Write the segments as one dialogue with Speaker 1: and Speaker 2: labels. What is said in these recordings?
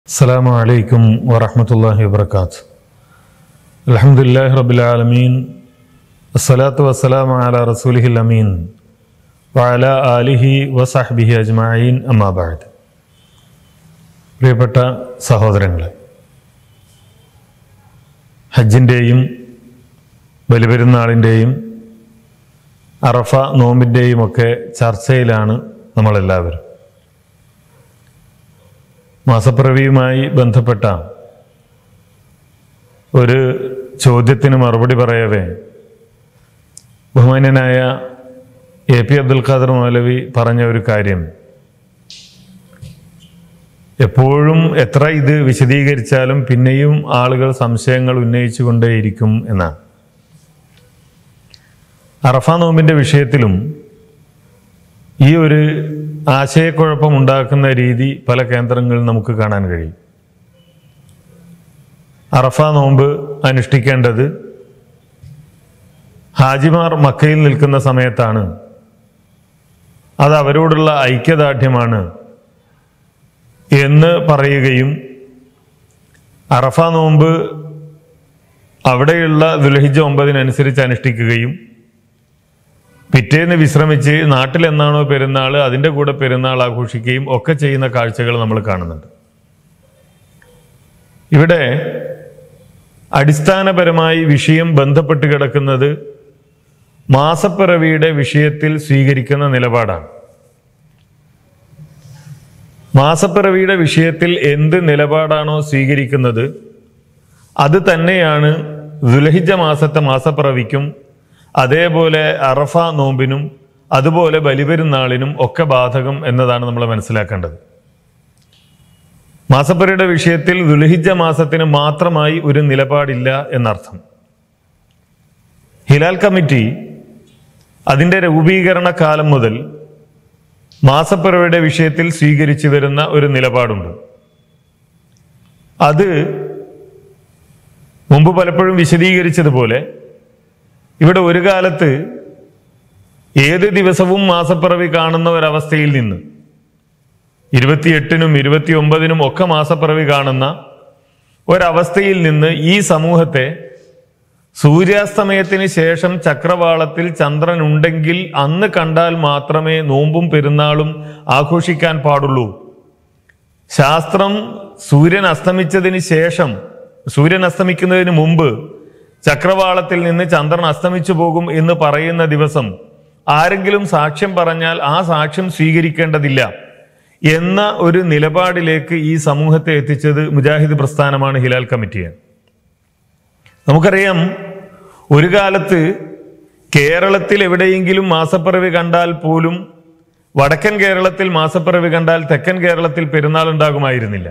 Speaker 1: السلام عليكم ورحمة الله وبركاته الحمد لله رب العالمين الصلاة والسلام على رسوله الأمين وعلى آله وصحبه أجمعين أما بعد പ്രിയപ്പെട്ട സഹോദരങ്ങളെ ഹജ്ജിൻ്റെയും ബലിപെരുന്നാളിൻ്റെയും അറഫ നോമ്പിൻ്റെയും ഒക്കെ ചർച്ചയിലാണ് നമ്മളെല്ലാവരും മാസപ്പിറവിയുമായി ബന്ധപ്പെട്ട ഒരു ചോദ്യത്തിന് മറുപടി പറയവേ ബഹുമാന്യനായ എ പി അബ്ദുൽ ഖാദർ മൗലവി പറഞ്ഞ ഒരു കാര്യം എപ്പോഴും എത്ര ഇത് വിശദീകരിച്ചാലും പിന്നെയും ആളുകൾ സംശയങ്ങൾ ഉന്നയിച്ചുകൊണ്ടേയിരിക്കും എന്നാണ് അറഫ നോമ്പിന്റെ വിഷയത്തിലും ഈ ഒരു ആശയക്കുഴപ്പം ഉണ്ടാക്കുന്ന രീതി പല കേന്ദ്രങ്ങളിൽ നമുക്ക് കാണാൻ കഴിയും അറഫ നോമ്പ് അനുഷ്ഠിക്കേണ്ടത് ഹാജിമാർ മക്കയിൽ നിൽക്കുന്ന സമയത്താണ് അത് അവരോടുള്ള ഐക്യദാർഢ്യമാണ് എന്ന് പറയുകയും അറഫ നോമ്പ് അവിടെയുള്ള ദുലഹിജ ഒമ്പതിനനുസരിച്ച് അനുഷ്ഠിക്കുകയും പിറ്റേന്ന് വിശ്രമിച്ച് നാട്ടിൽ എന്നാണോ പെരുന്നാൾ അതിൻ്റെ കൂടെ പെരുന്നാൾ ആഘോഷിക്കുകയും ഒക്കെ ചെയ്യുന്ന കാഴ്ചകൾ നമ്മൾ കാണുന്നുണ്ട് ഇവിടെ അടിസ്ഥാനപരമായി വിഷയം ബന്ധപ്പെട്ട് കിടക്കുന്നത് മാസപ്പിറവിയുടെ വിഷയത്തിൽ സ്വീകരിക്കുന്ന നിലപാടാണ് മാസപ്പിറവിയുടെ വിഷയത്തിൽ എന്ത് നിലപാടാണോ സ്വീകരിക്കുന്നത് അത് തന്നെയാണ് ദുലഹിജ മാസത്തെ മാസപ്പിറവിക്കും അതേപോലെ അറഫ നോമ്പിനും അതുപോലെ ബലിപെരുന്നാളിനും ഒക്കെ ബാധകം എന്നതാണ് നമ്മൾ മനസ്സിലാക്കേണ്ടത് മാസപ്പരയുടെ വിഷയത്തിൽ ദുൽഹിജ മാസത്തിന് മാത്രമായി ഒരു നിലപാടില്ല എന്നർത്ഥം ഹിലാൽ കമ്മിറ്റി അതിൻ്റെ രൂപീകരണ കാലം മുതൽ മാസപ്പിറവിയുടെ വിഷയത്തിൽ സ്വീകരിച്ചു വരുന്ന ഒരു നിലപാടുണ്ട് അത് മുമ്പ് പലപ്പോഴും വിശദീകരിച്ചതുപോലെ ഇവിടെ ഒരു കാലത്ത് ഏത് ദിവസവും മാസപ്പിറവി കാണുന്ന ഒരവസ്ഥയിൽ നിന്ന് ഇരുപത്തിയെട്ടിനും ഇരുപത്തി ഒമ്പതിനും ഒക്കെ മാസപ്പിറവി കാണുന്ന ഒരവസ്ഥയിൽ നിന്ന് ഈ സമൂഹത്തെ സൂര്യാസ്തമയത്തിന് ശേഷം ചക്രവാളത്തിൽ ചന്ദ്രൻ ഉണ്ടെങ്കിൽ അന്ന് കണ്ടാൽ മാത്രമേ നോമ്പും പെരുന്നാളും ആഘോഷിക്കാൻ പാടുള്ളൂ ശാസ്ത്രം സൂര്യൻ അസ്തമിച്ചതിന് ശേഷം സൂര്യൻ അസ്തമിക്കുന്നതിന് മുമ്പ് ചക്രവാളത്തിൽ നിന്ന് ചന്ദ്രൻ അസ്തമിച്ചു പോകും എന്ന് പറയുന്ന ദിവസം ആരെങ്കിലും സാക്ഷ്യം പറഞ്ഞാൽ ആ സാക്ഷ്യം സ്വീകരിക്കേണ്ടതില്ല എന്ന ഒരു നിലപാടിലേക്ക് ഈ സമൂഹത്തെ എത്തിച്ചത് മുജാഹിദ് പ്രസ്ഥാനമാണ് ഹിലാൽ കമ്മിറ്റിയാണ് നമുക്കറിയാം ഒരു കാലത്ത് കേരളത്തിൽ എവിടെയെങ്കിലും മാസപ്പിറവി കണ്ടാൽ പോലും വടക്കൻ കേരളത്തിൽ മാസപ്പിറവി കണ്ടാൽ തെക്കൻ കേരളത്തിൽ പെരുന്നാൾ ഉണ്ടാകുമായിരുന്നില്ല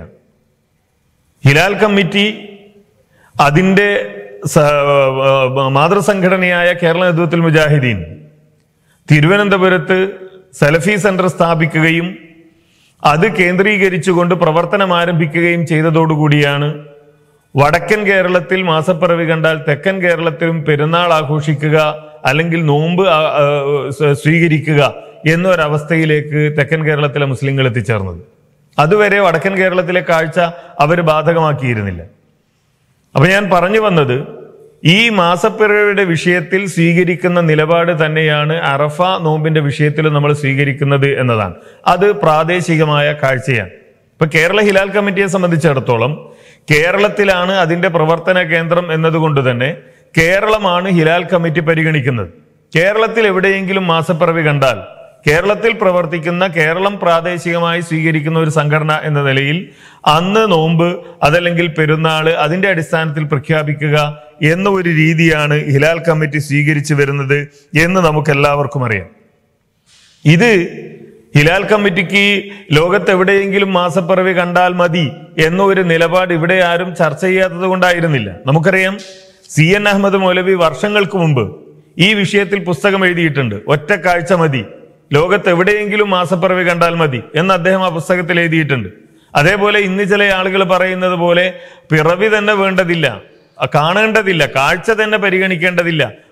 Speaker 1: ഹിലാൽ കമ്മിറ്റി അതിൻ്റെ സ- മാതൃസംഘടനയായ കേരള നേതൃത്വത്തിൽ മുജാഹിദീൻ തിരുവനന്തപുരത്ത് സലഫി സെന്റർ സ്ഥാപിക്കുകയും അത് കേന്ദ്രീകരിച്ചുകൊണ്ട് പ്രവർത്തനം ആരംഭിക്കുകയും ചെയ്തതോടുകൂടിയാണ് വടക്കൻ കേരളത്തിൽ മാസപ്പിറവി കണ്ടാൽ തെക്കൻ കേരളത്തിലും പെരുന്നാൾ ആഘോഷിക്കുക അല്ലെങ്കിൽ നോമ്പ് ആ- ആ, സ്വ- സ്വീകരിക്കുക എന്നൊരവസ്ഥയിലേക്ക് തെക്കൻ കേരളത്തിലെ മുസ്ലിങ്ങൾ എത്തിച്ചേർന്നത് അതുവരെ വടക്കൻ കേരളത്തിലെ കാഴ്ച അവർ ബാധകമാക്കിയിരുന്നില്ല അപ്പൊ ഞാൻ പറഞ്ഞു വന്നത് ഈ മാസപ്പിറവിയുടെ വിഷയത്തിൽ സ്വീകരിക്കുന്ന നിലപാട് തന്നെയാണ് അറഫ നോമ്പിന്റെ വിഷയത്തിൽ നമ്മൾ സ്വീകരിക്കുന്നത് എന്നതാണ് അത് പ്രാദേശികമായ കാഴ്ചയാണ് ഇപ്പൊ കേരള ഹിലാൽ കമ്മിറ്റിയെ സംബന്ധിച്ചിടത്തോളം കേരളത്തിലാണ് അതിന്റെ പ്രവർത്തന കേന്ദ്രം എന്നതുകൊണ്ട് തന്നെ കേരളമാണ് ഹിലാൽ കമ്മിറ്റി പരിഗണിക്കുന്നത് കേരളത്തിൽ എവിടെയെങ്കിലും മാസപ്പിറവി കണ്ടാൽ കേരളത്തിൽ പ്രവർത്തിക്കുന്ന കേരളം പ്രാദേശികമായി സ്വീകരിക്കുന്ന ഒരു സംഘടന എന്ന നിലയിൽ അന്ന് നോമ്പ് അതല്ലെങ്കിൽ പെരുന്നാള് അതിന്റെ അടിസ്ഥാനത്തിൽ പ്രഖ്യാപിക്കുക എന്ന ഒരു രീതിയാണ് ഹിലാൽ കമ്മിറ്റി സ്വീകരിച്ചു വരുന്നത് എന്ന് നമുക്ക് എല്ലാവർക്കും അറിയാം ഇത് ഹിലാൽ കമ്മിറ്റിക്ക് ലോകത്ത് എവിടെയെങ്കിലും മാസപ്പിറവി കണ്ടാൽ മതി എന്ന ഒരു നിലപാട് ഇവിടെ ആരും ചർച്ച ചെയ്യാത്തത് കൊണ്ടായിരുന്നില്ല നമുക്കറിയാം സി എൻ അഹമ്മദ് മൗലവി വർഷങ്ങൾക്ക് മുമ്പ് ഈ വിഷയത്തിൽ പുസ്തകം എഴുതിയിട്ടുണ്ട് ഒറ്റ കാഴ്ച മതി ലോകത്ത് എവിടെയെങ്കിലും മാസപ്പിറവി കണ്ടാൽ മതി എന്ന് അദ്ദേഹം ആ പുസ്തകത്തിൽ എഴുതിയിട്ടുണ്ട് അതേപോലെ ഇന്ന് ചില ആളുകൾ പറയുന്നത് പോലെ പിറവി തന്നെ വേണ്ടതില്ല ആ കാണേണ്ടതില്ല കാഴ്ച തന്നെ പരിഗണിക്കേണ്ടതില്ല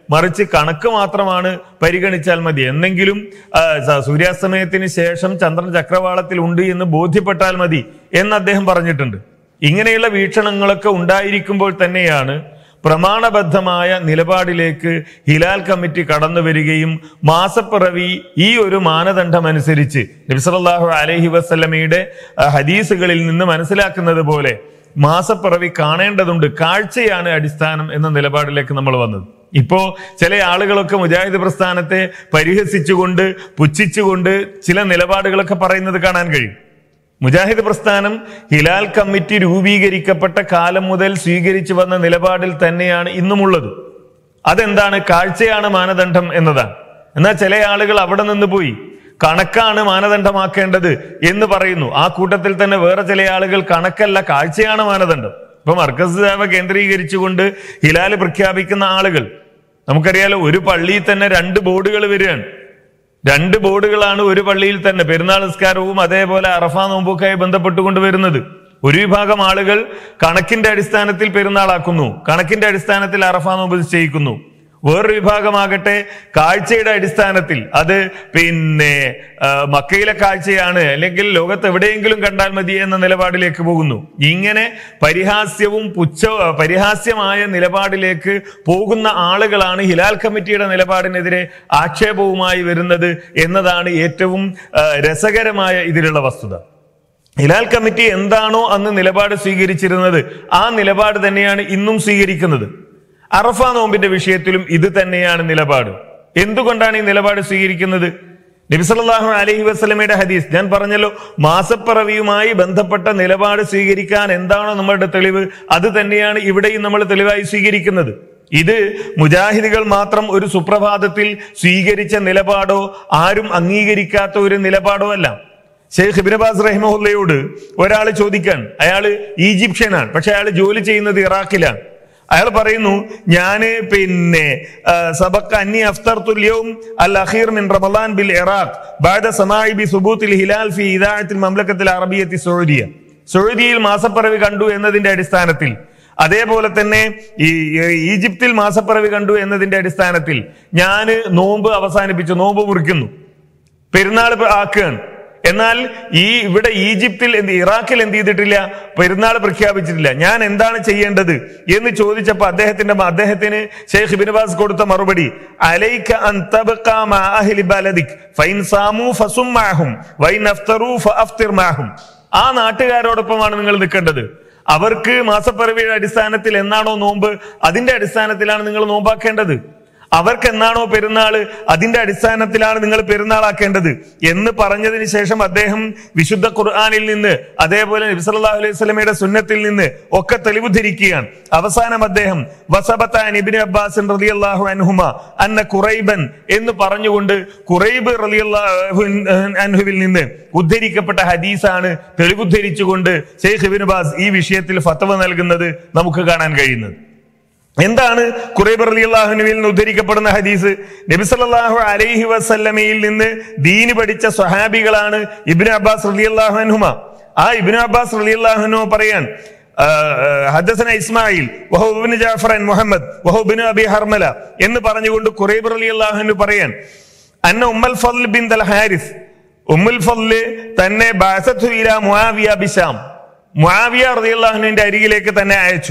Speaker 1: മറിച്ച് കണക്ക് മാത്രമാണ് പരിഗണിച്ചാൽ മതി എന്നെങ്കിലും ആ, സ- സൂര്യാസ്തമയത്തിന് ശേഷം ചന്ദ്രൻ ചക്രവാളത്തിൽ ഉണ്ട് എന്ന് ബോധ്യപ്പെട്ടാൽ മതി എന്ന് അദ്ദേഹം പറഞ്ഞിട്ടുണ്ട് ഇങ്ങനെയുള്ള വീക്ഷണങ്ങളൊക്കെ ഉണ്ടായിരിക്കുമ്പോൾ തന്നെയാണ് പ്രമാണബദ്ധമായ നിലപാടിലേക്ക് ഹിലാൽ കമ്മിറ്റി കടന്നു വരികയും മാസപ്പിറവി ഈ ഒരു മാനദണ്ഡം അനുസരിച്ച് നബിസല്ലാഹു അലഹി വസ്ലമയുടെ ഹദീസുകളിൽ നിന്ന് മനസ്സിലാക്കുന്നത് പോലെ മാസപ്പിറവി കാണേണ്ടതുണ്ട് കാഴ്ചയാണ് അടിസ്ഥാനം എന്ന നിലപാടിലേക്ക് നമ്മൾ വന്നത് ഇപ്പോ ചില ആളുകളൊക്കെ മുജാഹിദ് പ്രസ്ഥാനത്തെ പരിഹസിച്ചുകൊണ്ട് പുച്ഛിച്ചുകൊണ്ട് ചില നിലപാടുകളൊക്കെ പറയുന്നത് കാണാൻ കഴിയും മുജാഹിദ് പ്രസ്ഥാനം ഹിലാൽ കമ്മിറ്റി രൂപീകരിക്കപ്പെട്ട കാലം മുതൽ സ്വീകരിച്ചു വന്ന നിലപാടിൽ തന്നെയാണ് ഇന്നുമുള്ളത് അതെന്താണ് കാഴ്ചയാണ് മാനദണ്ഡം എന്നതാണ് എന്നാൽ ചില ആളുകൾ അവിടെ നിന്ന് പോയി കണക്കാണ് മാനദണ്ഡമാക്കേണ്ടത് എന്ന് പറയുന്നു ആ കൂട്ടത്തിൽ തന്നെ വേറെ ചില ആളുകൾ കണക്കല്ല കാഴ്ചയാണ് മാനദണ്ഡം ഇപ്പൊ മർക്കസ് സേവ കേന്ദ്രീകരിച്ചുകൊണ്ട് ഹിലാൽ പ്രഖ്യാപിക്കുന്ന ആളുകൾ നമുക്കറിയാലോ ഒരു പള്ളിയിൽ തന്നെ രണ്ട് ബോർഡുകൾ വരികയാണ് രണ്ട് ബോർഡുകളാണ് ഒരു പള്ളിയിൽ തന്നെ പെരുന്നാൾ നിസ്കാരവും അതേപോലെ അറഫ നോമ്പൊക്കെയായി ബന്ധപ്പെട്ടുകൊണ്ട് വരുന്നത് ഒരു വിഭാഗം ആളുകൾ കണക്കിന്റെ അടിസ്ഥാനത്തിൽ പെരുന്നാളാക്കുന്നു കണക്കിന്റെ അടിസ്ഥാനത്തിൽ അറഫ നോമ്പ് നിശ്ചയിക്കുന്നു വേറൊരു വിഭാഗമാകട്ടെ കാഴ്ചയുടെ അടിസ്ഥാനത്തിൽ അത് പിന്നെ ആ, മക്കയിലെ കാഴ്ചയാണ് അല്ലെങ്കിൽ ലോകത്ത് എവിടെയെങ്കിലും കണ്ടാൽ മതി എന്ന നിലപാടിലേക്ക് പോകുന്നു ഇങ്ങനെ പരിഹാസ്യവും പുച്ഛ പരിഹാസ്യമായ നിലപാടിലേക്ക് പോകുന്ന ആളുകളാണ് ഹിലാൽ കമ്മിറ്റിയുടെ നിലപാടിനെതിരെ ആക്ഷേപവുമായി വരുന്നത് എന്നതാണ് ഏറ്റവും ആ, രസകരമായ ഇതിലുള്ള വസ്തുത ഹിലാൽ കമ്മിറ്റി എന്താണോ അന്ന് നിലപാട് സ്വീകരിച്ചിരുന്നത് ആ നിലപാട് തന്നെയാണ് ഇന്നും സ്വീകരിക്കുന്നത് അറഫ നോമ്പിന്റെ വിഷയത്തിലും ഇത് തന്നെയാണ് നിലപാട് എന്തുകൊണ്ടാണ് ഈ നിലപാട് സ്വീകരിക്കുന്നത് നബിസല്ലാഹു അലഹി വസ്ലമയുടെ ഹദീസ് ഞാൻ പറഞ്ഞല്ലോ മാസപ്പിറവിയുമായി ബന്ധപ്പെട്ട നിലപാട് സ്വീകരിക്കാൻ എന്താണോ നമ്മളുടെ തെളിവ് അത് തന്നെയാണ് ഇവിടെയും നമ്മൾ തെളിവായി സ്വീകരിക്കുന്നത് ഇത് മുജാഹിദുകൾ മാത്രം ഒരു സുപ്രഭാതത്തിൽ സ്വീകരിച്ച നിലപാടോ ആരും അംഗീകരിക്കാത്ത ഒരു നിലപാടോ അല്ല ഷെയ്ഖ് ഇബിനബാസ് റഹിമഹുല്ലയോട് ഒരാൾ ചോദിക്കാൻ അയാള് ഈജിപ്ഷ്യനാണ് പക്ഷെ അയാൾ ജോലി ചെയ്യുന്നത് ഇറാഖിലാണ് അയാൾ പറയുന്നു ഞാന് പിന്നെ ആ, സബക്ക അന്നി അഫ്തർത്തുല്യവും അൽ അഖീർ മിൻ റമദാൻ ബിൽ ഇറാഖ് ബാദ സമായി ബി സുബൂത്തിൽ ഹിലാൽ ഫി ഇദാഅത്തിൽ മംലക്കത്തിൽ അറബിയത്തി സൗദിയ സൗദിയിൽ മാസപ്പിറവി കണ്ടു എന്നതിന്റെ അടിസ്ഥാനത്തിൽ അതേപോലെ തന്നെ ഈ ഈ ഈജിപ്തിൽ മാസപ്പിറവി കണ്ടു എന്നതിന്റെ അടിസ്ഥാനത്തിൽ ഞാൻ നോമ്പ് അവസാനിപ്പിച്ചു നോമ്പ് മുറിക്കുന്നു പെരുന്നാൾ പ- ആക്കുകയാണ് എന്നാൽ ഈ ഇവിടെ ഈജിപ്തിൽ എന്ത് ഇറാഖിൽ എന്ത് ചെയ്തിട്ടില്ല പെരുന്നാൾ പ്രഖ്യാപിച്ചിട്ടില്ല ഞാൻ എന്താണ് ചെയ്യേണ്ടത് എന്ന് ചോദിച്ചപ്പോ അദ്ദേഹത്തിന്റെ അദ്ദേഹത്തിന് ഷെയ്ഖ് ബിനബാസ് കൊടുത്ത മറുപടി അലൈക അൻ തബ്ഖ മഅ അഹ്ലി ബലദിക് ഫൈൻ സാമു ഫസും മഅഹും വൈൻ അഫ്തറു ഫഅഫ്തിർ മഅഹും ആ നാട്ടുകാരോടൊപ്പമാണ് നിങ്ങൾ നിൽക്കേണ്ടത് അവർക്ക് മാസപ്പിറവിയുടെ അടിസ്ഥാനത്തിൽ എന്നാണോ നോമ്പ് അതിന്റെ അടിസ്ഥാനത്തിലാണ് നിങ്ങൾ നോമ്പാക്കേണ്ടത് അവർക്ക് എന്നാണോ പെരുന്നാള് അതിന്റെ അടിസ്ഥാനത്തിലാണ് നിങ്ങൾ പെരുന്നാളാക്കേണ്ടത് എന്ന് പറഞ്ഞതിന് ശേഷം അദ്ദേഹം വിശുദ്ധ ഖുർആാനിൽ നിന്ന് അതേപോലെ നബിസല്ലാഹു അലൈഹി സ്വലമയുടെ സുന്നത്തിൽ നിന്ന് ഒക്കെ തെളിവുദ്ധരിക്കുകയാണ് അവസാനം അദ്ദേഹം വസബത്താൻ ഇബിന് അബ്ബാസ് റളിയല്ലാഹു അൻഹുമ അന്ന ഖുറൈബൻ എന്ന് പറഞ്ഞുകൊണ്ട് ഖുറൈബ് റളിയല്ലാഹു അൻഹുവിൽ നിന്ന് ഉദ്ധരിക്കപ്പെട്ട ഹദീസാണ് തെളിവുദ്ധരിച്ചുകൊണ്ട് ഷെയ്ഖ് ഇബിൻ ബാസ് ഈ വിഷയത്തിൽ ഫത്തവ നൽകുന്നത് നമുക്ക് കാണാൻ കഴിയുന്നത് എന്താണ് ഖുറൈബ് റളിയല്ലാഹുവിൽ നിന്ന് ഉദ്ധരിക്കപ്പെടുന്ന ഹദീസ് നബി സല്ലല്ലാഹു അലൈഹി വസല്ലമയിൽ നിന്ന് ദീന് പഠിച്ച സ്വഹാബികളാണ് ഇബ്നു അബ്ബാസ് റളിയല്ലാഹു അൻഹുമ ആ ഇബ്നു അബ്ബാസ് റളിയല്ലാഹു അൻഹു പറയാൻ ആ, ആ, ഹദ്ദസന ഇസ്മായിൽ വഹു ഇബ്നു ജാഫർ അൻ മുഹമ്മദ് വഹു ഇബ്നു അബി ഹർമല എന്ന് പറഞ്ഞുകൊണ്ട് ഖുറൈബ് റളിയല്ലാഹു അൻഹു പറയാൻ അന്ന ഉമ്മൽ ഫضل ബിൻ അൽ ഹാരിസ് ഉമ്മുൽ ഫضل തന്നെ ബഅസത്തു ഇലാ മുആവിയ ബിശാം മുആവിയ റളിയല്ലാഹു അൻഹുവിന്റെ അരികിലേക്ക് തന്നെ അയച്ചു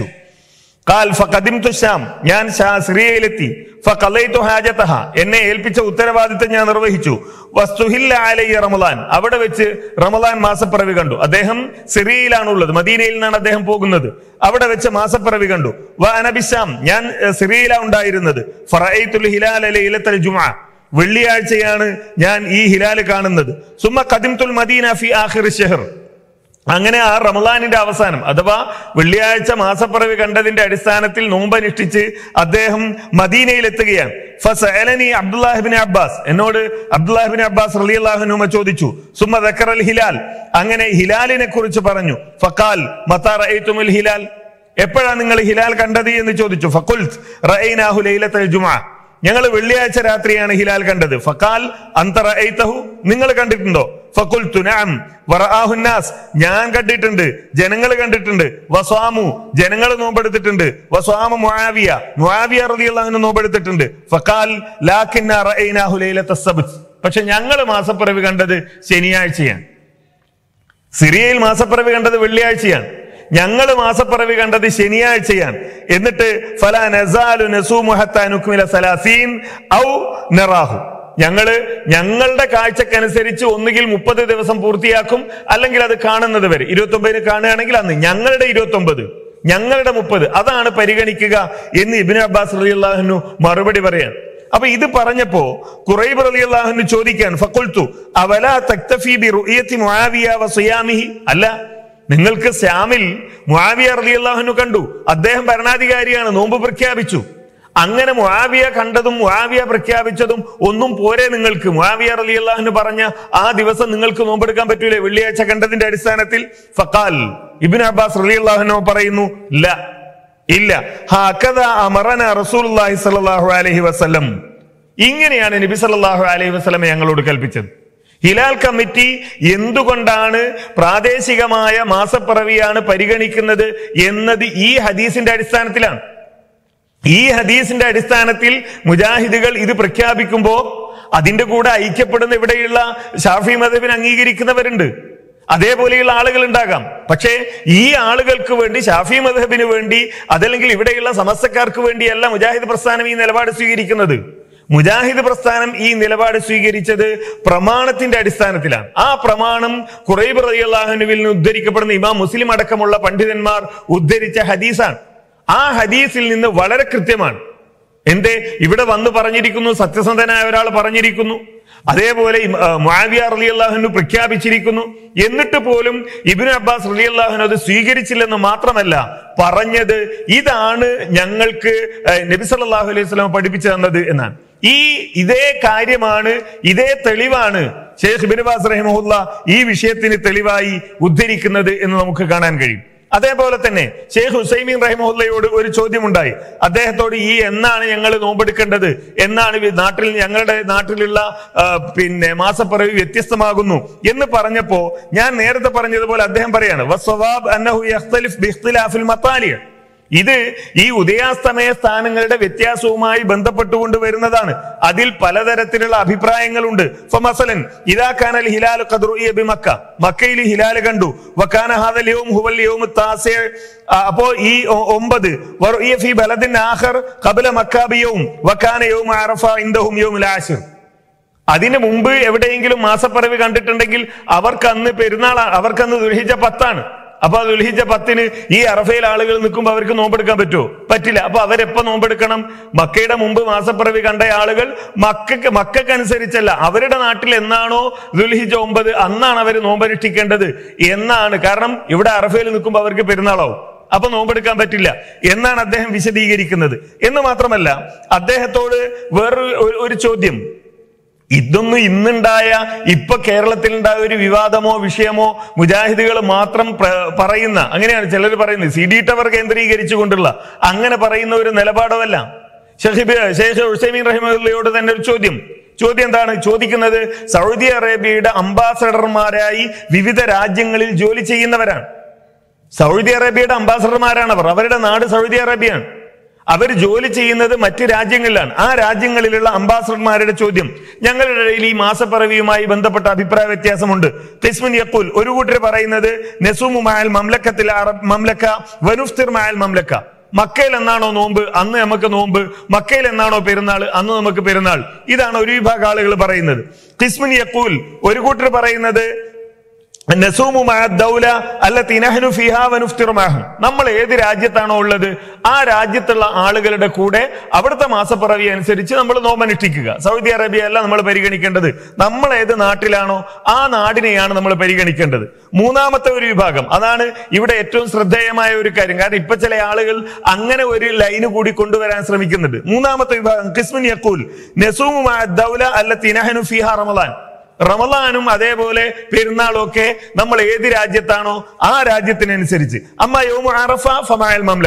Speaker 1: കാൽ ഫഖദിംതു ഷാം ഞാൻ ഷാ- സിറിയയിലെത്തി ഫഖലൈതു ഹാജതഹ എന്നെ ഏൽപ്പിച്ച ഉത്തരവാദിത്തം ഞാൻ നിർവഹിച്ചു വസ്തുഹില്ല അലയ്യ റമദാൻ അവിടെ വെച്ച് റമദാൻ മാസപ്പിറവി കണ്ടു അദ്ദേഹം സിറിയയിലാണ് ഉള്ളത് മദീനയിൽ നിന്നാണ് അദ്ദേഹം പോകുന്നത് അവിടെ വെച്ച് മാസപ്പിറവി കണ്ടു വ അനബിശാം ഞാൻ ഏഹ്, സിറിയയിലാണ് ഉണ്ടായിരുന്നത് ഫറഅയ്തുൽ ഹിലാല ലൈലത്തുൽ ജുമുഅ വെള്ളിയാഴ്ചയാണ് ഞാൻ ഈ ഹിലാല് കാണുന്നത് സുമ്മ ഖദിംതുൽ മദീന ഫി ആഖിർ ഷഹർ അങ്ങനെ ആ റമദാനിന്റെ അവസാനം അഥവാ വെള്ളിയാഴ്ച മാസപ്പിറവി കണ്ടതിന്റെ അടിസ്ഥാനത്തിൽ നോമ്പനുഷ്ഠിച്ച് അദ്ദേഹം മദീനയിൽ എത്തുകയാണ് ഫസഅലനി അബ്ദുല്ലാഹിബിൻ അബ്ബാസ് എന്നോട് അബ്ദുല്ലാഹിബിൻ അബ്ബാസ് റളിയല്ലാഹുനുമ ചോദിച്ചു സുമ്മ ദക്കറൽ ഹിലാൽ അങ്ങനെ ഹിലാലിനെ കുറിച്ച് പറഞ്ഞു ഫഖാൽ മത്താ റഅയ്തുമുൽ ഹിലാൽ എപ്പോഴാണ് നിങ്ങൾ ഹിലാൽ കണ്ടത് എന്ന് ചോദിച്ചു ഫഖുൽത് റഅയ്നാഹു ലൈലത്തുൽ ജുമുഅ ഞങ്ങൾ വെള്ളിയാഴ്ച രാത്രിയാണ് ഹിലാൽ കണ്ടത് ഫക്കാൽ അന്തറ നിങ്ങൾ കണ്ടിട്ടുണ്ടോ ഫക്കുൽ തുനാം വറആഹുന്നാസ് ഞാൻ കണ്ടിട്ടുണ്ട് ജനങ്ങൾ കണ്ടിട്ടുണ്ട് വസ്വാമു ജനങ്ങൾ നോമ്പെടുത്തിട്ടുണ്ട് വസ്വാമ മുആവിയ മുആവിയ റളിയല്ലാഹു അൻഹു നോമ്പെടുത്തിട്ടുണ്ട് ഫക്കാൽ ലാക്കിന്ന റഅയ്നാഹു ലൈലത്ത സബ്ത് പക്ഷെ ഞങ്ങൾ മാസപ്പിറവി കണ്ടത് ശനിയാഴ്ചയാണ് സിറിയയിൽ മാസപ്പിറവി കണ്ടത് വെള്ളിയാഴ്ചയാണ് ഞങ്ങൾ മാസപ്പിറവി കണ്ടത് ശനിയാഴ്ചയാണ് എന്നിട്ട് ഫല നസാലു നസൂമു ഹത്താ നുക്മില സലാസീൻ ഔ നറാഹു ഞങ്ങള് ഞങ്ങളുടെ കാഴ്ചക്കനുസരിച്ച് ഒന്നുകിൽ മുപ്പത് ദിവസം പൂർത്തിയാക്കും അല്ലെങ്കിൽ അത് കാണുന്നത് വരെ ഇരുപത്തി ഒമ്പതിന് കാണുകയാണെങ്കിൽ അന്ന് ഞങ്ങളുടെ ഇരുപത്തി ഒമ്പത് ഞങ്ങളുടെ മുപ്പത് അതാണ് പരിഗണിക്കുക എന്ന് ഇബിൻ അബ്ബാസ് റളിയല്ലാഹു മറുപടി പറയാൻ അപ്പൊ ഇത് പറഞ്ഞപ്പോ ഖുറൈബ് റളിയല്ലാഹു ചോദിക്കാൻ ഫഖുൽതു അവലാ തക്തഫി ബി റുയത്തി മുആവിയ വ സിയാമിഹി അല്ല നിങ്ങൾക്ക് ശ്യാമിൽ മുആവിയ റളിയല്ലാഹു കണ്ടു അദ്ദേഹം ഭരണാധികാരിയാണ് നോമ്പ് പ്രഖ്യാപിച്ചു അങ്ങനെ മുആവിയ കണ്ടതും മുആവിയ പ്രഖ്യാപിച്ചതും ഒന്നും പോരെ നിങ്ങൾക്ക് മുആവിയ റളിയല്ലാഹു പറഞ്ഞ ആ ദിവസം നിങ്ങൾക്ക് നോമ്പെടുക്കാൻ പറ്റൂലേ വെള്ളിയാഴ്ച കണ്ടതിന്റെ അടിസ്ഥാനത്തിൽ ഫഖാൽ ഇബ്നു അബ്ബാസ് റളിയല്ലാഹു പറയുന്നു ഇല്ല ഇല്ല ഹക്കഥ അമറന റസൂലുള്ളാഹി സ്വല്ലല്ലാഹു അലൈഹി വസല്ലം ഇങ്ങനെയാണ് നബി സല്ലല്ലാഹു അലൈഹി വസല്ലം ഞങ്ങളോട് കൽപ്പിച്ചത് ഹിലാൽ കമ്മിറ്റി എന്തുകൊണ്ടാണ് പ്രാദേശികമായ മാസപ്പിറവിയാണ് പരിഗണിക്കുന്നത് എന്നത് ഈ ഹദീസിന്റെ അടിസ്ഥാനത്തിലാണ് ഈ ഹദീസിന്റെ അടിസ്ഥാനത്തിൽ മുജാഹിദുകൾ ഇത് പ്രഖ്യാപിക്കുമ്പോ അതിന്റെ കൂടെ ഐക്യപ്പെടുന്ന ഇവിടെയുള്ള ഷാഫി മതബിന് അംഗീകരിക്കുന്നവരുണ്ട് അതേപോലെയുള്ള ആളുകൾ ഉണ്ടാകാം പക്ഷേ ഈ ആളുകൾക്ക് വേണ്ടി ഷാഫി മധബിന് വേണ്ടി അതല്ലെങ്കിൽ ഇവിടെയുള്ള സമസ്തക്കാർക്ക് വേണ്ടിയല്ല മുജാഹിദ് പ്രസ്ഥാനം ഈ നിലപാട് സ്വീകരിക്കുന്നത് മുജാഹിദ് പ്രസ്ഥാനം ഈ നിലപാട് സ്വീകരിച്ചത് പ്രമാണത്തിന്റെ അടിസ്ഥാനത്തിലാണ് ആ പ്രമാണം കുറൈബ് റളിയല്ലാഹുവിൽ നിന്ന് ഉദ്ധരിക്കപ്പെടുന്ന ഇമാം മുസ്ലിം അടക്കമുള്ള പണ്ഡിതന്മാർ ഉദ്ധരിച്ച ഹദീസാണ് ആ ഹദീസിൽ നിന്ന് വളരെ കൃത്യമാണ് എന്തേ ഇവിടെ വന്ന് പറഞ്ഞിരിക്കുന്നു സത്യസന്ധനായ ഒരാൾ പറഞ്ഞിരിക്കുന്നു അതേപോലെ ഇം- ആ, മുആവിയ റളിയല്ലാഹു പ്രഖ്യാപിച്ചിരിക്കുന്നു എന്നിട്ട് പോലും ഇബ്നു അബ്ബാസ് റളിയല്ലാഹു അത് സ്വീകരിച്ചില്ലെന്ന് മാത്രമല്ല പറഞ്ഞത് ഇതാണ് ഞങ്ങൾക്ക് ആ, നബി സല്ലല്ലാഹു അലൈഹി വസല്ലം പഠിപ്പിച്ചു തന്നത് എന്നാണ് ഈ ഇതേ കാര്യമാണ് ഇതേ തെളിവാണ് ഷെയ്ഖ് ഇബ്നു ബാസ് റഹിമഹുല്ല ഈ വിഷയത്തിന് തെളിവായി ഉദ്ധരിക്കുന്നത് എന്ന് നമുക്ക് കാണാൻ കഴിയും അതേപോലെ തന്നെ ഷെയ്ഖ് ഹുസൈമീൻ റഹിമുല്ലയോട് ഒരു ചോദ്യമുണ്ടായി അദ്ദേഹത്തോട് ഈ എന്നാണ് ഞങ്ങൾ നോമ്പെടുക്കേണ്ടത് എന്നാണ് ഈ നാട്ടിൽ ഞങ്ങളുടെ നാട്ടിലുള്ള ആ, പിന്നെ മാസപ്പിറവി വ്യത്യസ്തമാകുന്നു എന്ന് പറഞ്ഞപ്പോ ഞാൻ നേരത്തെ പറഞ്ഞതുപോലെ അദ്ദേഹം പറയാണ് വസ്വവാബ് അന്നഹു യഖ്തലിഫ് ബിഖ്തിലാഫിൽ മത്താലിയ ഇത് ഈ ഉദയാസ്തമയ സ്ഥാനങ്ങളുടെ വ്യത്യാസവുമായി ബന്ധപ്പെട്ടുകൊണ്ട് വരുന്നതാണ് അതിൽ പലതരത്തിലുള്ള അഭിപ്രായങ്ങളുണ്ട് ഫമസലൻ ഇദാ കാനൽ ഹിലാൽ ഖദ് റുഇയ ബിമക്ക മക്കയിൽ ഹിലാൽ കണ്ടു വകാന ഹാദൽ യൗം ഹുവൽ യൗം താസി അപ്പോ ഈ ഒ- ഒമ്പത് വറുഇയ ഫി ബലദിൻ ആഖർ ഖബല മക്ക ബിയൗം വകാന യൗം അറഫ ഇൻദഹും യൗമുൽ ആശിർ അതിന് മുമ്പ് എവിടെയെങ്കിലും മാസപ്പിറവി കണ്ടിട്ടുണ്ടെങ്കിൽ അവർക്ക് അന്ന് പെരുന്നാൾ അവർക്ക് അന്ന് ദുൽഹിജ പത്താണ് അപ്പൊ ദുൽഹിജ പത്തിന് ഈ അറഫയിൽ ആളുകൾ നിൽക്കുമ്പോൾ അവർക്ക് നോമ്പെടുക്കാൻ പറ്റുമോ പറ്റില്ല അപ്പൊ അവരെപ്പോ നോമ്പെടുക്കണം മക്കയുടെ മുമ്പ് മാസപ്പിറവി കണ്ട ആളുകൾ മക്കൾക്ക് മക്കൾക്കനുസരിച്ചല്ല അവരുടെ നാട്ടിൽ എന്നാണോ ദുൽഹിജ ഒമ്പത് അന്നാണ് അവർ നോമ്പനുഷ്ഠിക്കേണ്ടത് എന്നാണ് കാരണം ഇവിടെ അറഫയിൽ നിൽക്കുമ്പോൾ അവർക്ക് പെരുന്നാളാവും അപ്പൊ നോമ്പെടുക്കാൻ പറ്റില്ല എന്നാണ് അദ്ദേഹം വിശദീകരിക്കുന്നത് എന്ന് മാത്രമല്ല അദ്ദേഹത്തോട് വേറൊരു ഒരു- ഒരു ചോദ്യം ഇതൊന്നും ഇന്നുണ്ടായ ഇപ്പൊ കേരളത്തിൽ ഉണ്ടായ ഒരു വിവാദമോ വിഷയമോ മുജാഹിദുകൾ മാത്രം പ്ര- പറയുന്ന അങ്ങനെയാണ് ചിലർ പറയുന്നത് സി ഡി ടവർ കേന്ദ്രീകരിച്ചുകൊണ്ടുള്ള അങ്ങനെ പറയുന്ന ഒരു നിലപാടല്ല ഷഹീബ് ഷെയ്ഖ് ഹുസൈമീൻ റഹിമയോട് തന്നെ ഒരു ചോദ്യം ചോദ്യം എന്താണ് ചോദിക്കുന്നത് സൗദി അറേബ്യയുടെ അംബാസഡർമാരായി വിവിധ രാജ്യങ്ങളിൽ ജോലി ചെയ്യുന്നവരാണ് സൗദി അറേബ്യയുടെ അംബാസഡർമാരാണ് അവർ അവരുടെ നാട് സൗദി അറേബ്യയാണ് അവർ ജോലി ചെയ്യുന്നത് മറ്റ് രാജ്യങ്ങളിലാണ് ആ രാജ്യങ്ങളിലുള്ള അംബാസഡർമാരുടെ ചോദ്യം ഞങ്ങളുടെ ഇടയിൽ ഈ മാസപ്പിറവിയുമായി ബന്ധപ്പെട്ട അഭിപ്രായ വ്യത്യാസമുണ്ട് കിസ്മിൻ യക്കൂൽ ഒരു കൂട്ടർ പറയുന്നത് നെസുമു മായൽ മംലക്കത്തിൽ അറബ് മംലക്ക വനുഫ്തിർ മായൽ മംലക്ക മക്കയിൽ എന്നാണോ നോമ്പ് അന്ന് നമുക്ക് നോമ്പ് മക്കയിൽ എന്നാണോ പെരുന്നാൾ അന്ന് നമുക്ക് പെരുന്നാൾ ഇതാണ് ഒരു വിഭാഗം ആളുകൾ പറയുന്നത് കിസ്മിൻ യക്കൂൽ ഒരു കൂട്ടർ പറയുന്നത് നസൂമു മഅ ദൗല അല്ലത്തി നഹ്നു ഫിഹാ വനുഫ്തിറു മഅഹും. നമ്മൾ ഏത് രാജ്യത്താണോ ഉള്ളത് ആ രാജ്യത്തുള്ള ആളുകളുടെ കൂടെ അവിടുത്തെ മാസപ്പിറവി അനുസരിച്ച് നമ്മൾ നോമനുഷ്ഠിക്കുക സൗദി അറേബ്യ അല്ല നമ്മൾ പരിഗണിക്കേണ്ടത് നമ്മൾ ഏത് നാട്ടിലാണോ ആ നാടിനെയാണ് നമ്മൾ പരിഗണിക്കേണ്ടത് മൂന്നാമത്തെ ഒരു വിഭാഗം അതാണ് ഇവിടെ ഏറ്റവും ശ്രദ്ധേയമായ ഒരു കാര്യം കാരണം ഇപ്പൊ ചില ആളുകൾ അങ്ങനെ ഒരു ലൈന് കൂടി കൊണ്ടുവരാൻ ശ്രമിക്കുന്നുണ്ട് മൂന്നാമത്തെ വിഭാഗം കിസ്മിൻ യക്കൂൽ നസൂമു മഅ ദൗല അല്ലത്തി നഹ്നു ഫിഹാ റമളാൻ റമദാനും അതേപോലെ പെരുന്നാളും ഒക്കെ നമ്മൾ ഏത് രാജ്യത്താണോ ആ രാജ്യത്തിനനുസരിച്ച് അമ്മ യോമു അറഫ ഫമായൽ മംലക്ക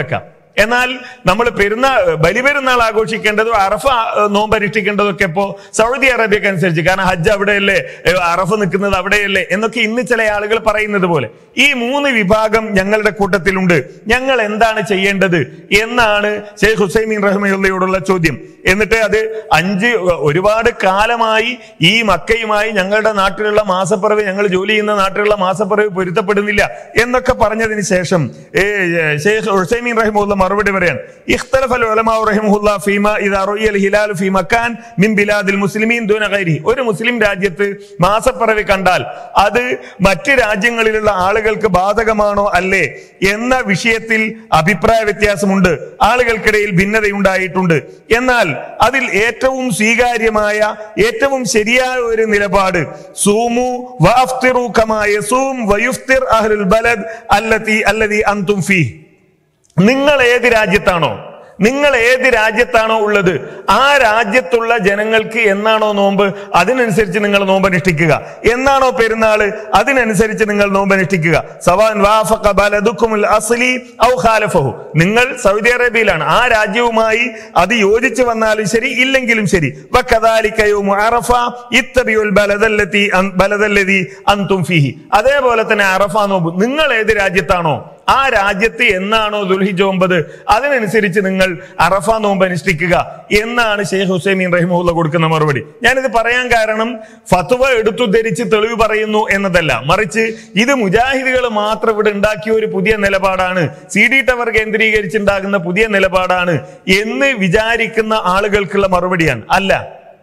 Speaker 1: എന്നാൽ നമ്മൾ പെരുന്നാൾ ബലിപെരുന്നാൾ ആഘോഷിക്കേണ്ടതും അറഫ ഏഹ്, നോമ്പ് അനുഷ്ഠിക്കേണ്ടതും ഒക്കെ ഇപ്പോ സൗദി അറേബ്യക്ക് അനുസരിച്ച് കാരണം ഹജ്ജ് അവിടെയല്ലേ ഏഹ്, അറഫ നിൽക്കുന്നത് അവിടെയല്ലേ എന്നൊക്കെ ഇന്ന് ചില ആളുകൾ പറയുന്നത് പോലെ ഈ മൂന്ന് വിഭാഗം ഞങ്ങളുടെ കൂട്ടത്തിലുണ്ട് ഞങ്ങൾ എന്താണ് ചെയ്യേണ്ടത് എന്നാണ് ഷെയ്ഖ് ഹുസൈമീൻ റഹ്മയുള്ളയോടുള്ള ചോദ്യം എന്നിട്ട് അത് അഞ്ച് ഒരുപാട് കാലമായി ഈ മക്കയുമായി ഞങ്ങളുടെ നാട്ടിലുള്ള മാസപ്പിറവ് ഞങ്ങൾ ജോലി ചെയ്യുന്ന നാട്ടിലുള്ള മാസപ്പിറവ് പൊരുത്തപ്പെടുന്നില്ല എന്നൊക്കെ പറഞ്ഞതിന് ശേഷം ഏ, ഏ, ഷെയ്ഖ് ഹുസൈമീൻ റഹിമുള്ള മറുപടി പറയാൻ ഇഖ്തലഫ ഉലമാഉ റഹിമഹുല്ലാ ഫീമ ഇദാ റുഇയൽ ഹിലാലു ഫീ മക്കാൻ മിൻ ബിലാദിൽ മുസ്ലിമീൻ ദൂന ഗൈരി ഒരു മുസ്ലിം രാജ്യത്ത് മാസപ്പിറവി കണ്ടാൽ അത് മറ്റ് രാജ്യങ്ങളിലുള്ള ആളുകൾക്ക് ബാധകമാണോ അല്ലേ എന്ന വിഷയത്തിൽ അഭിപ്രായ വ്യത്യാസമുണ്ട് ആളുകൾക്കിടയിൽ ഭിന്നതയുണ്ടായിട്ടുണ്ട് എന്നാൽ അതിൽ ഏറ്റവും സ്വീകാര്യമായ ഏറ്റവും ശരിയായ ഒരു നിലപാട് സൂമു വഅഫ്തിറു കമാ യസൂം വയുഫ്തിർ അഹ്ലുൽ ബലദ് അല്ലതി അല്ലതി അൻതും ഫീഹ് നിങ്ങൾ ഏത് രാജ്യത്താണോ നിങ്ങൾ ഏത് രാജ്യത്താണോ ഉള്ളത് ആ രാജ്യത്തുള്ള ജനങ്ങൾക്ക് എന്നാണോ നോമ്പ് അതിനനുസരിച്ച് നിങ്ങൾ നോമ്പ് അനുഷ്ഠിക്കുക എന്നാണോ പെരുന്നാള് അതിനനുസരിച്ച് നിങ്ങൾ നോമ്പ് അനുഷ്ഠിക്കുക സവാൻ വാഫഖ ബലദുക്കുമുൽ അസ്ലി ഔ ഖാലഫഹു നിങ്ങൾ സൗദി അറേബ്യയിലാണ് ആ രാജ്യവുമായി അത് യോജിച്ച് വന്നാലും ശരി ഇല്ലെങ്കിലും ശരി വകദാലിക യൗമു അറഫ ഇത്തബിയുൽ ബലദല്ലതി അൻ- ബലദല്ലതി അൻതും ഫീഹി അതേപോലെ തന്നെ അറഫ നോമ്പ് നിങ്ങൾ ഏത് രാജ്യത്താണോ ആ രാജ്യത്ത് എന്നാണോ ദുൽഹിജ ഒമ്പത് അതിനനുസരിച്ച് നിങ്ങൾ അറഫ നോമ്പ് അനുഷ്ഠിക്കുക എന്നാണ് ഷെയ്ഖ് ഹുസൈമീൻ റഹിമുള്ള കൊടുക്കുന്ന മറുപടി ഞാനിത് പറയാൻ കാരണം ഫത്വ എടുത്തുദ്ധരിച്ച് തെളിവ് പറയുന്നു എന്നതല്ല മറിച്ച് ഇത് മുജാഹിദുകൾ മാത്രം ഇവിടെ ഉണ്ടാക്കിയ ഒരു പുതിയ നിലപാടാണ് സി ഡി ടവർ കേന്ദ്രീകരിച്ചുണ്ടാകുന്ന പുതിയ നിലപാടാണ് എന്ന് വിചാരിക്കുന്ന ആളുകൾക്കുള്ള മറുപടിയാണ് അല്ല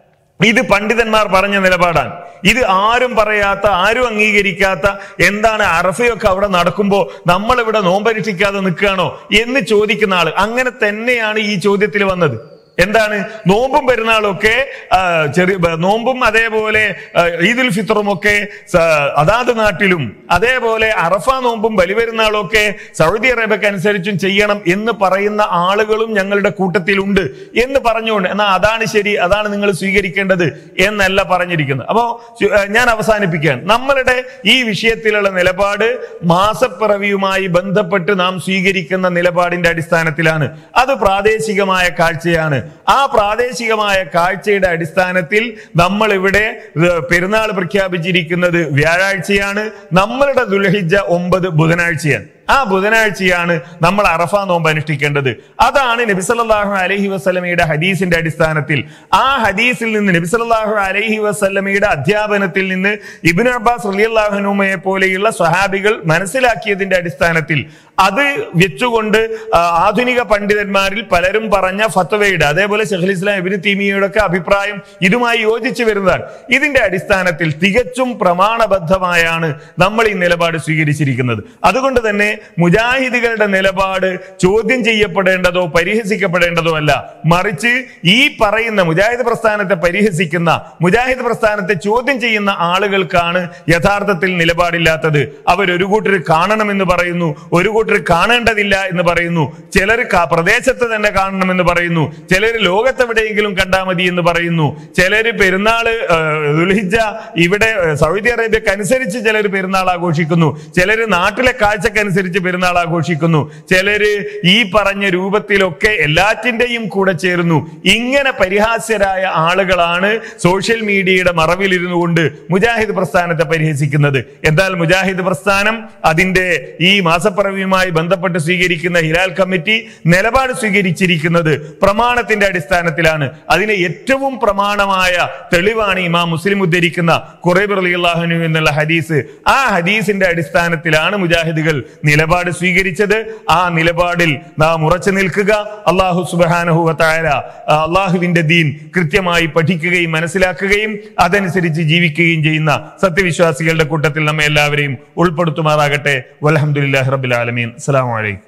Speaker 1: ഇത് പണ്ഡിതന്മാർ പറഞ്ഞ നിലപാടാണ് ഇത് ആരും പറയാത്ത ആരും അംഗീകരിക്കാത്ത എന്താണ് അറഫയൊക്കെ അവിടെ നടക്കുമ്പോൾ നമ്മൾ ഇവിടെ നോമ്പരിഷ്ഠിക്കാതെ നിൽക്കുകയാണോ എന്ന് ചോദിക്കുന്ന ആള് അങ്ങനെ തന്നെയാണ് ഈ ചോദ്യത്തിൽ വന്നത് എന്താണ് നോമ്പും പെരുന്നാളും ഒക്കെ ആ, ചെറിയ ബ- നോമ്പും അതേപോലെ ആ, ഈദുൽ ഫിത്തറും ഒക്കെ സ- അതാത് നാട്ടിലും അതേപോലെ അറഫ നോമ്പും ബലിപെരുന്നാളും ഒക്കെ സൗദി അറേബ്യക്ക് അനുസരിച്ചും ചെയ്യണം എന്ന് പറയുന്ന ആളുകളും ഞങ്ങളുടെ കൂട്ടത്തിലുണ്ട് എന്ന് പറഞ്ഞുകൊണ്ട് എന്നാൽ അതാണ് ശരി അതാണ് നിങ്ങൾ സ്വീകരിക്കേണ്ടത് എന്നല്ല പറഞ്ഞിരിക്കുന്നത് അപ്പോ ചു- ഏഹ് ഞാൻ അവസാനിപ്പിക്കുകയാണ് നമ്മളുടെ ഈ വിഷയത്തിലുള്ള നിലപാട് മാസപ്പിറവിയുമായി ബന്ധപ്പെട്ട് നാം സ്വീകരിക്കുന്ന നിലപാടിന്റെ അടിസ്ഥാനത്തിലാണ് അത് പ്രാദേശികമായ കാഴ്ചയാണ് ആ പ്രാദേശികമായ കാഴ്ചയുടെ അടിസ്ഥാനത്തിൽ നമ്മൾ ഇവിടെ ഏഹ് പെരുന്നാൾ പ്രഖ്യാപിച്ചിരിക്കുന്നത് വ്യാഴാഴ്ചയാണ് നമ്മളുടെ ദുൽഹിജ ഒമ്പത് ബുധനാഴ്ചയാണ് ആ ബുധനാഴ്ചയാണ് നമ്മൾ അറഫ നോമ്പ് അനുഷ്ഠിക്കേണ്ടത് അതാണ് നബിസല്ലാഹു അലൈഹി വസ്ലമയുടെ ഹദീസിന്റെ അടിസ്ഥാനത്തിൽ ആ ഹദീസിൽ നിന്ന് നബിസല്ലാഹു അലൈഹി വസ്ലമയുടെ അധ്യാപനത്തിൽ നിന്ന് ഇബിൻ അബ്ബാസ് റലിയല്ലാഹുനുമയെ പോലെയുള്ള സ്വഹാബികൾ മനസ്സിലാക്കിയതിന്റെ അടിസ്ഥാനത്തിൽ അത് വെച്ചുകൊണ്ട് ആ, ആധുനിക പണ്ഡിതന്മാരിൽ പലരും പറഞ്ഞ ഫത്വയുടെ അതേപോലെ ഷെഖുൽ ഇസ്ലാം ഇബിന് തീമിയയുടെ ഒക്കെ അഭിപ്രായം ഇതുമായി യോജിച്ചു വരുന്നതാണ് ഇതിന്റെ അടിസ്ഥാനത്തിൽ തികച്ചും പ്രമാണബദ്ധമായാണ് നമ്മൾ ഈ നിലപാട് സ്വീകരിച്ചിരിക്കുന്നത് അതുകൊണ്ട് തന്നെ മുജാഹിദുകളുടെ നിലപാട് ചോദ്യം ചെയ്യപ്പെടേണ്ടതോ പരിഹസിക്കപ്പെടേണ്ടതോ അല്ല മറിച്ച് ഈ പറയുന്ന മുജാഹിദ് പ്രസ്ഥാനത്തെ പരിഹസിക്കുന്ന മുജാഹിദ് പ്രസ്ഥാനത്തെ ചോദ്യം ചെയ്യുന്ന ആളുകൾക്കാണ് യഥാർത്ഥത്തിൽ നിലപാടില്ലാത്തത് അവരൊരു കൂട്ടർ കാണണമെന്ന് പറയുന്നു ഒരു കൂട്ടർ കാണേണ്ടതില്ല എന്ന് പറയുന്നു ചിലർ ക- പ്രദേശത്ത് തന്നെ കാണണമെന്ന് പറയുന്നു ചിലർ ലോകത്തെവിടെയെങ്കിലും കണ്ടാൽ മതി എന്ന് പറയുന്നു ചിലര് പെരുന്നാള് ഏഹ്, ദുൽഹിജ്ജ ഇവിടെ ഏഹ്, സൗദി അറേബ്യക്ക് അനുസരിച്ച് ചിലർ പെരുന്നാൾ ആഘോഷിക്കുന്നു ചിലര് നാട്ടിലെ കാഴ്ചക്കനുസരിച്ച് പെരുന്നാൾ ആഘോഷിക്കുന്നു ചിലര് ഈ പറഞ്ഞ രൂപത്തിലൊക്കെ എല്ലാറ്റിന്റെയും കൂടെ ചേരുന്നു ഇങ്ങനെ പരിഹാസ്യരായ ആളുകളാണ് സോഷ്യൽ മീഡിയയുടെ മറവിലിരുന്നു കൊണ്ട് മുജാഹിദ് പ്രസ്ഥാനത്തെ പരിഹസിക്കുന്നത് എന്നാൽ മുജാഹിദ് പ്രസ്ഥാനം അതിന്റെ ഈ മാസപ്പിറവിയുമായി ബന്ധപ്പെട്ട് സ്വീകരിക്കുന്ന ഹിലാൽ കമ്മിറ്റി നിലപാട് സ്വീകരിച്ചിരിക്കുന്നത് പ്രമാണത്തിന്റെ അടിസ്ഥാനത്തിലാണ് അതിന് ഏറ്റവും പ്രമാണമായ തെളിവാണ് ഇമാം മുസ്ലിം ഉദ്ധരിക്കുന്ന കുറേബർ അള്ളാഹുനു എന്നുള്ള ഹദീസ് ആ ഹദീസിന്റെ അടിസ്ഥാനത്തിലാണ് മുജാഹിദുകൾ നിലപാട് സ്വീകരിച്ചത് ആ നിലപാടിൽ നാം ഉറച്ചു നിൽക്കുക അള്ളാഹു സുബാനഹുവത്തായ അള്ളാഹുവിന്റെ ദീൻ കൃത്യമായി പഠിക്കുകയും മനസ്സിലാക്കുകയും അതനുസരിച്ച് ജീവിക്കുകയും ചെയ്യുന്ന സത്യവിശ്വാസികളുടെ കൂട്ടത്തിൽ നമ്മെ എല്ലാവരെയും ഉൾപ്പെടുത്തുമാറാകട്ടെ വലഹമുല്ലാ റബിൽ ആലമീൻ അസ്സലാമു അലൈക്കും